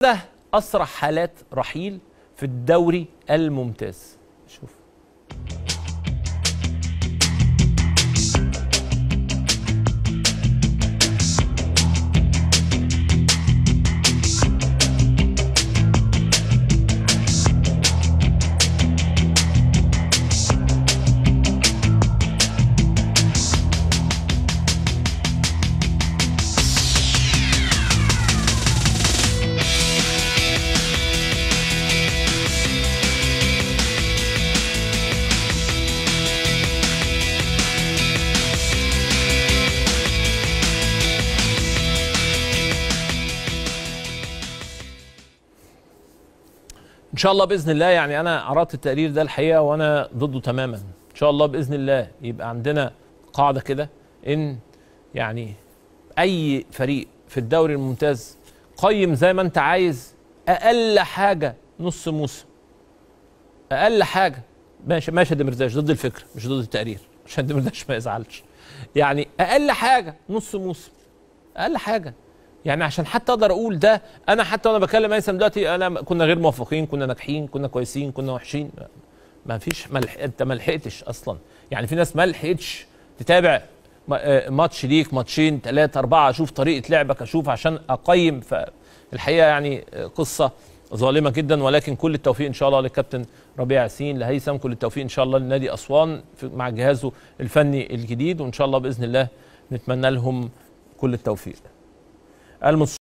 ستة أسرع حالات رحيل في الدوري الممتاز شوف ان شاء الله باذن الله يعني انا عرضت التقرير ده الحقيقه وانا ضده تماما ان شاء الله باذن الله يبقى عندنا قاعده كده ان يعني اي فريق في الدوري الممتاز قيم زي ما انت عايز اقل حاجه نص موسم اقل حاجه ماشي ماشي يا دمرداش ضد الفكره مش ضد التقرير عشان دمرداش ما يزعلش يعني اقل حاجه نص موسم اقل حاجه يعني عشان حتى اقدر اقول ده انا حتى وانا بكلم هيثم دلوقتي انا كنا غير موفقين كنا ناجحين كنا كويسين كنا وحشين ما فيش ملح انت ما لحقتش اصلا يعني في ناس ما لحقتش تتابع ماتش ليك ماتشين ثلاثة أربعة أشوف طريقة لعبك أشوف عشان أقيم فالحقيقة يعني قصة ظالمة جدا ولكن كل التوفيق إن شاء الله للكابتن ربيع ياسين لهيثم كل التوفيق إن شاء الله لنادي أسوان مع جهازه الفني الجديد وإن شاء الله بإذن الله نتمنى لهم كل التوفيق المص...